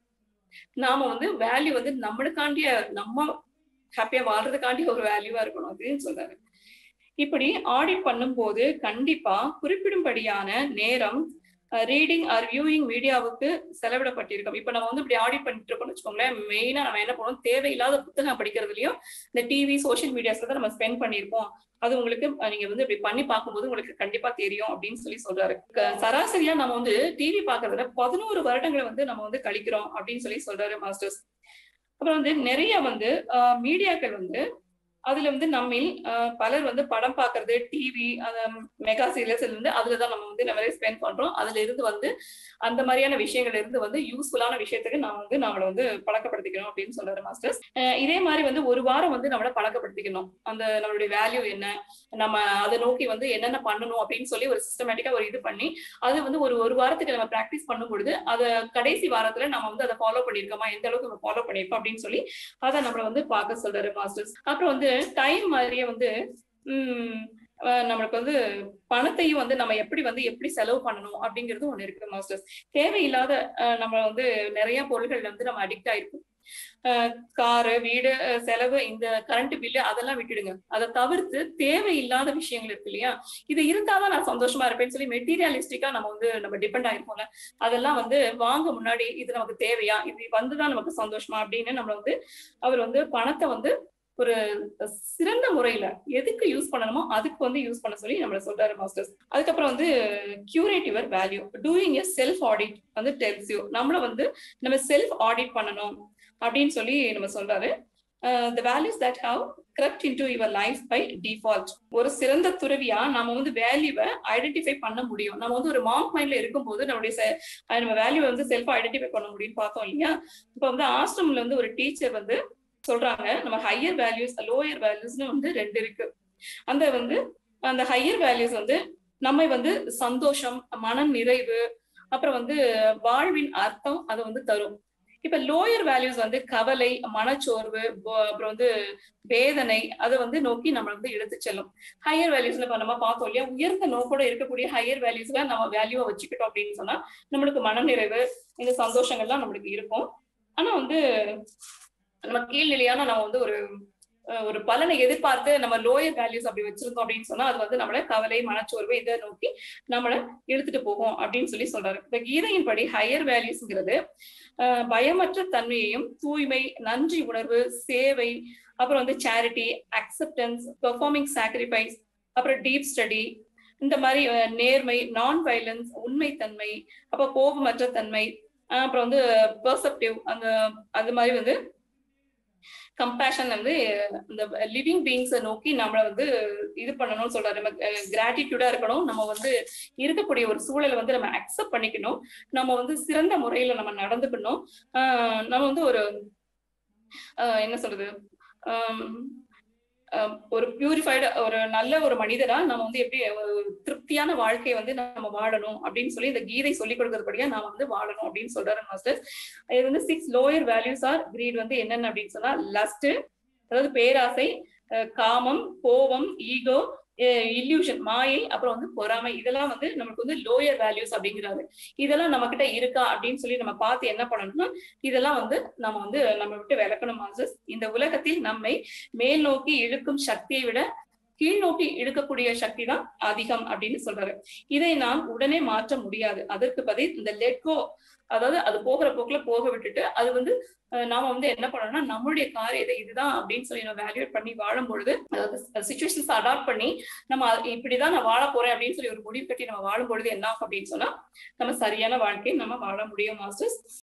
நாம வந்து வேல்யூ வந்து நம்மளுக்காண்டிய நம்ம ஹாப்பியா வாழ்றதுக்காண்டி ஒரு வேல்யூவா இருக்கணும் அப்படின்னு சொல்றாரு இப்படி ஆடிட் பண்ணும்போது கண்டிப்பா குறிப்பிடும்படியான நேரம் ரீடிங் ஆர் வியூயிங் மீடியாவுக்கு செலவிடப்பட்டிருக்கும் இப்ப நம்ம வந்து இப்படி ஆடிட் பண்ணிட்டு இருக்கோம்னு வச்சுக்கோங்களேன் மெயினா நம்ம என்ன பண்ணுவோம் தேவையில்லாத புத்தகம் படிக்கிறதுலயும் இந்த டிவி சோஷியல் மீடியாஸ்ல தான் நம்ம ஸ்பெண்ட் பண்ணியிருப்போம் அது உங்களுக்கு அஹ், நீங்க வந்து இப்படி பண்ணி பார்க்கும்போது உங்களுக்கு கண்டிப்பா தெரியும் அப்படின்னு சொல்லி சொல்றாரு க- சராசரியா நம்ம வந்து டிவி பாக்குறதுல பதினோரு வருடங்களை வந்து நம்ம வந்து கழிக்கிறோம் அப்படின்னு சொல்லி சொல்றாரு மாஸ்டர்ஸ் அப்புறம் வந்து நிறைய வந்து மீடியாக்கள் வந்து அதுல வந்து நம்மில் அஹ், பலர் வந்து படம் பாக்குறது டிவி அந்த மெகா சீரியல்ஸ் வந்து அதுலதான் நம்ம வந்து நிறைய ஸ்பெண்ட் பண்றோம் அதுல இருந்து வந்து அந்த மாதிரியான விஷயங்கள்ல இருந்து வந்து யூஸ்ஃபுல்லான விஷயத்துக்கு நான் வந்து நம்மளை வந்து பழக்கப்படுத்திக்கணும் அப்படின்னு சொல்றாரு மாஸ்டர்ஸ் அஹ் இதே மாதிரி வந்து ஒரு வாரம் வந்து நம்மள பழக்கப்படுத்திக்கணும் அந்த நம்மளுடைய வேல்யூ என்ன நம்ம அதை நோக்கி வந்து என்னென்ன பண்ணணும் அப்படின்னு சொல்லி ஒரு சிஸ்டமேட்டிக்கா ஒரு இது பண்ணி அது வந்து ஒரு ஒரு வாரத்துக்கு நம்ம ப்ராக்டிஸ் பண்ணும் பொழுது அதை கடைசி வாரத்துல நம்ம வந்து அதை ஃபாலோ பண்ணியிருக்கோமா எந்த அளவுக்கு நம்ம ஃபாலோ பண்ணியிருக்கோம் அப்படின்னு சொல்லி அதை நம்மள வந்து பார்க்க சொல்றாரு மாஸ்டர்ஸ் அப்புறம் வந்து டைம் மாதிரியே வந்து உம் அஹ் நம்மளுக்கு வந்து பணத்தையும் வந்து நம்ம எப்படி வந்து எப்படி செலவு பண்ணணும் அப்படிங்கிறது ஒண்ணு இருக்கு மாஸ்டர்ஸ் தேவையில்லாத அஹ் நம்ம வந்து நிறைய பொருள்கள் வந்து நம்ம அடிக்ட் ஆயிருக்கும் காரு வீடு அஹ் செலவு இந்த கரண்ட் பில்லு அதெல்லாம் விட்டுடுங்க அதை தவிர்த்து தேவையில்லாத விஷயங்கள் இருக்கு இல்லையா இது இருந்தாதான் நான் சந்தோஷமா இருப்பேன்னு சொல்லி மெட்டீரியலிஸ்டிக்கா நம்ம வந்து நம்ம டிபெண்ட் ஆயிருப்போம்ல அதெல்லாம் வந்து வாங்க முன்னாடி இது நமக்கு தேவையா இது வந்துதான் நமக்கு சந்தோஷமா அப்படின்னு நம்ம வந்து அவர் வந்து பணத்தை வந்து ஒரு சிறந்த முறையில எதுக்கு யூஸ் பண்ணணுமோ அதுக்கு வந்து யூஸ் பண்ண சொல்லி நம்மள சொல்றாரு மாஸ்டர்ஸ் அதுக்கப்புறம் வந்து curate your value doing a self audit வந்து டெல்ஸ் யூ நம்மள வந்து நம்ம செல்ஃப் ஆடிட் பண்ணணும் அப்படின்னு சொல்லி நம்ம சொல்றாரு the values that have crept into your life by default ஒரு சிறந்த துறவியா நம்ம வந்து வேல்யூவை ஐடென்டிஃபை பண்ண முடியும் நம்ம வந்து ஒரு மார்க் மைண்ட்ல இருக்கும்போது நம்மளுடைய செ- அஹ் நம்ம வேல்யூ வந்து செல்ஃப் ஐடென்டிஃபை பண்ண முடியும்னு பார்த்தோம் இல்லையா இப்போ வந்து ஆசிரமில் வந்து ஒரு டீச்சர் வந்து சொல்றாங்க நம்ம ஹையர் வேல்யூஸ் லோயர் வேல்யூஸ்னு வந்து ரெண்டு இருக்கு அந்த வந்து அந்த ஹையர் வேல்யூஸ் வந்து நம்மை வந்து சந்தோஷம் மன நிறைவு அப்புறம் வந்து வாழ்வின் அர்த்தம் அதை வந்து தரும் இப்ப லோயர் வேல்யூஸ் வந்து கவலை மனச்சோர்வு போ- அப்புறம் வந்து வேதனை அதை வந்து நோக்கி நம்ம வந்து எடுத்து செல்லும் ஹையர் வேல்யூஸ்ல இப்ப நம்ம பார்த்தோம் இல்லையா உயர்ந்த நோக்கோட இருக்கக்கூடிய ஹையர் வேல்யூஸ்ல நம்ம வேல்யூவை வச்சுக்கிட்டோம் அப்படின்னு சொன்னா நம்மளுக்கு மனநிறைவு இந்த சந்தோஷங்கள்லாம் நம்மளுக்கு இருக்கும் ஆனா வந்து நம்ம கீழ்நிலையான நம்ம வந்து ஒரு அஹ், ஒரு பலனை எதிர்பார்த்து நம்ம லோயர் வேல்யூஸ் அப்படி வச்சிருந்தோம் அப்படின்னு சொன்னா அது வந்து நம்மள கவலை மனச்சோர்வு இதை நோக்கி நம்மள இழுத்துட்டு போகும் அப்படின்னு சொல்லி சொல்றாரு இந்த கீதையின் படி ஹையர் வேல்யூஸ்ங்கிறது அஹ், பயமற்ற தன்மையையும் தூய்மை நன்றி உணர்வு சேவை அப்புறம் வந்து சேரிட்டி அக்செப்டன்ஸ் பெர்ஃபார்மிங் சாக்ரிஃபைஸ் அப்புறம் டீப் ஸ்டடி இந்த மாதிரி அஹ், நேர்மை நான் வயலன்ஸ் உண்மைத்தன்மை அப்ப கோபமற்ற தன்மை அஹ், அப்புறம் வந்து பெர்செப்டிவ் அந்த அது மாதிரி வந்து கம்பேஷன் வந்து இந்த லிவிங் பீயிங்ஸை நோக்கி நம்மளை வந்து இது பண்ணணும்னு சொல்றாரு நம்ம கிராட்டிடியூடா இருக்கணும் நம்ம வந்து இருக்கக்கூடிய ஒரு சூழலை வந்து நம்ம அக்செப்ட் பண்ணிக்கணும் நம்ம வந்து சிறந்த முறையில நம்ம நடந்துக்கணும் ஆஹ் நம்ம வந்து ஒரு ஆஹ் என்ன சொல்றது ஆம், ஆஹ் ஒரு பியூரிஃபைடு ஒரு நல்ல ஒரு மனிதரா நம்ம வந்து எப்படி ஒரு திருப்தியான வாழ்க்கையை வந்து நம்ம வாழணும் அப்படின்னு சொல்லி இந்த கீதை சொல்லி கொடுக்கறபடியா நாம வந்து வாழணும் அப்படின்னு சொல்றாரு மாஸ்டர் இது வந்து six lower values are greed வந்து என்னென்ன அப்படின்னு சொன்னா லஸ்ட் அதாவது பேராசை அஹ் காமம் கோபம் ஈகோ இல்யூஷன் மாயை அப்புறம் வந்து பொறாமை இதெல்லாம் வந்து நமக்கு வந்து லோயர் வேல்யூஸ் அப்படிங்கிறாரு இதெல்லாம் நம்ம கிட்ட இருக்கா அப்படின்னு சொல்லி நம்ம பார்த்து என்ன பண்ணணும்னா இதெல்லாம் வந்து நம்ம வந்து நம்ம விட்டு விளக்கணும் மாஸ்டர்ஸ் இந்த உலகத்தில் நம்மை மேல் நோக்கி இழுக்கும் சக்தியை விட கீழ் நோக்கி இழுக்கக்கூடிய சக்தி தான் அதிகம் அப்படின்னு சொல்றாரு இதை நாம் உடனே மாற்ற முடியாது அதற்கு பதில் இந்த லெட்கோ அதாவது அது போகிற போக்குல போக விட்டுட்டு அது வந்து அஹ், நாம வந்து என்ன பண்ணணும்னா நம்மளுடைய காரியத்தை இதுதான் அப்படின்னு சொல்லி நம்ம வேல்யூட் பண்ணி வாழும் பொழுது அதாவது சுச்சுவேஷன்ஸ் அடாப்ட் பண்ணி நம்ம அது இப்படிதான் நான் வாழ போறேன் அப்படின்னு சொல்லி ஒரு முடிவு கட்டி நம்ம வாழும் பொழுது என்ன ஆகும் அப்படின்னு சொன்னா நம்ம சரியான வாழ்க்கையை நம்ம வாழ முடியும் மாஸ்டர்ஸ்